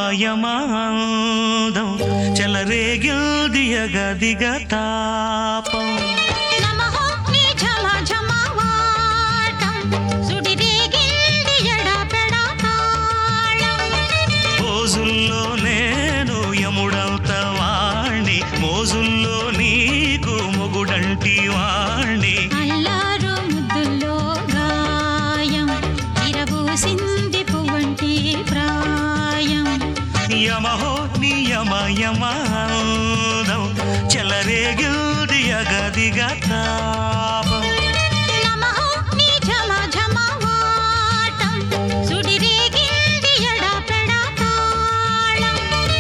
యమాయమాదం చెలరేగిల్ది దిగ తాపం నమః నీ ఝమ ఝమవాటం సుడిరేగింది ఎడపెడ తాళం మోజుల్లో నేను యముడవుత వాణ్ణి మోజుల్లో నీకు మొగుడంటి వాణ్ణి అల్లారు ముద్దుల్లో గాయం ఇరబూసింది పువ్వంటి ప్రాయం యమహో నియమ యమాదం చెలరేగిల్ది దిగ తాపం నమః నీ ఝమ ఝమవాటం సుడిరేగింది ఎడపెడ తాళం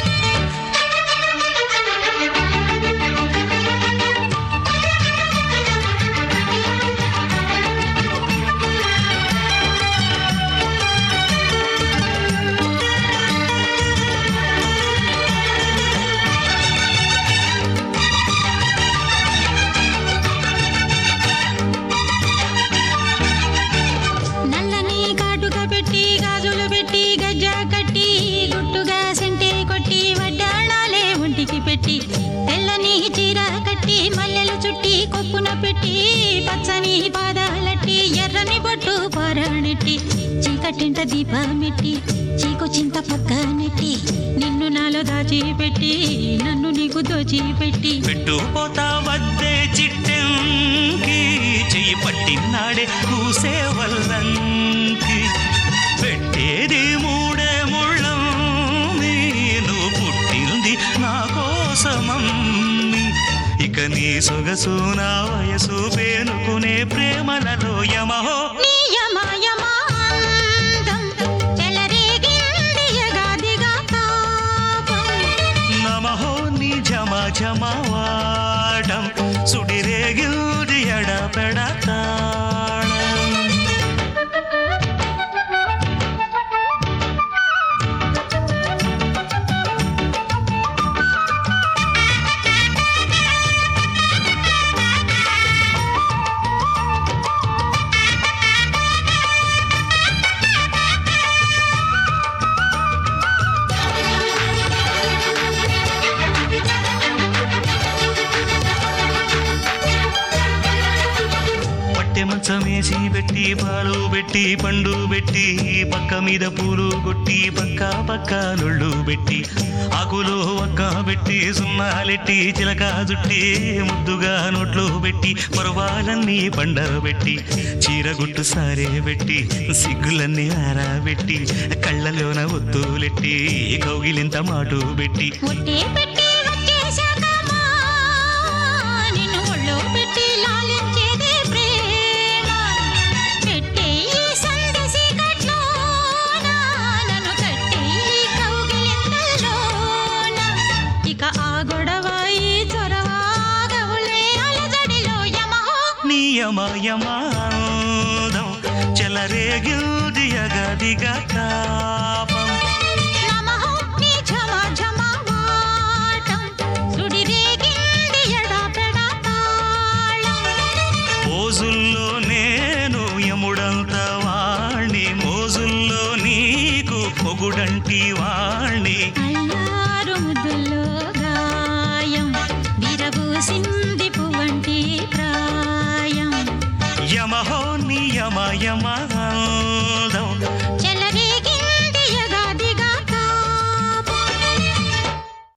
నల్లని కాటుక పెట్టి గాజులు పెట్టి గజ్జ కట్టి గుట్టుగా సెంటే కొట్టి వడ్డాణాలే ఒంటికి పెట్టి తెల్లని చీర కట్టి మల్లెలు చుట్టి కొప్పున పెట్టి పచ్చని పాదాలట్టి ఎర్రని బొట్టు పారాణెట్టి చీకటింట దీపమెట్టి చీకు చింత పక్క నెట్టి నిన్ను నాలో దాచిపెట్టి నన్ను నీకు దోచిపెట్టి పెట్టుపోతా వద్దే చిట్టంకి చెయ్యి పట్టినాడే కూసే వల్లంకి పెట్టేది మూడే ముళ్ళం నేను పుట్టింది నా కోసమమ్మి ఇక నీ సొగసు నా వయసు పేనుకునే ప్రేమలలో యమహో నియమయమాందం చెలరేగింది యగాదిగా తాపం నమహో నీ జమ జమవాడం సుడిరేగిల్ది ఎడపెడతాళం పట్టె మంచం వేసి పెట్టి పాలు పెట్టి పండు పెట్టి పక్క మీద పూలు కొట్టి పక్క పక్క నొళ్ళు పెట్టి ఆకులు ఒక్క పెట్టి సున్నాలెట్టి చిలక జుట్టి ముద్దుగా నోట్లు పెట్టి పర్వాలన్నీ పండబెట్టి చీరగుట్టు సారే పెట్టి సిగ్గులన్నీ ఆరబెట్టి కళ్ళలోన ఒత్తులెట్టి కౌగిలింత మాటు పెట్టి ఒట్టే పెట్టి వచ్చేశాకమ్మా నిన్ను ఒళ్ళో పెట్టి లాలించేదే ప్రేమ పెట్టే ఈ సందసి కట్లోన నన్ను కట్టే ఈ కౌగిలింతల్లోన ఇక ఆ గొడవ ఈ చొరవ గవులే అలజడిలో యమహో నియమయమాదం చెలరేగిల్ది దిగ తాపం నమః నీ ఝమ ఝమవాటం సుడిరేగింది ఎడపెడ తాళం మోజుల్లో నేను యముడంత వాణ్ణి మోజుల్లో నీకు పొగుడంటి వాణ్ణి అల్లారు ముద్దుల్లో గాయం విరబూసింది పువ్వంటి ప్రాయం యమహో నియమ యమ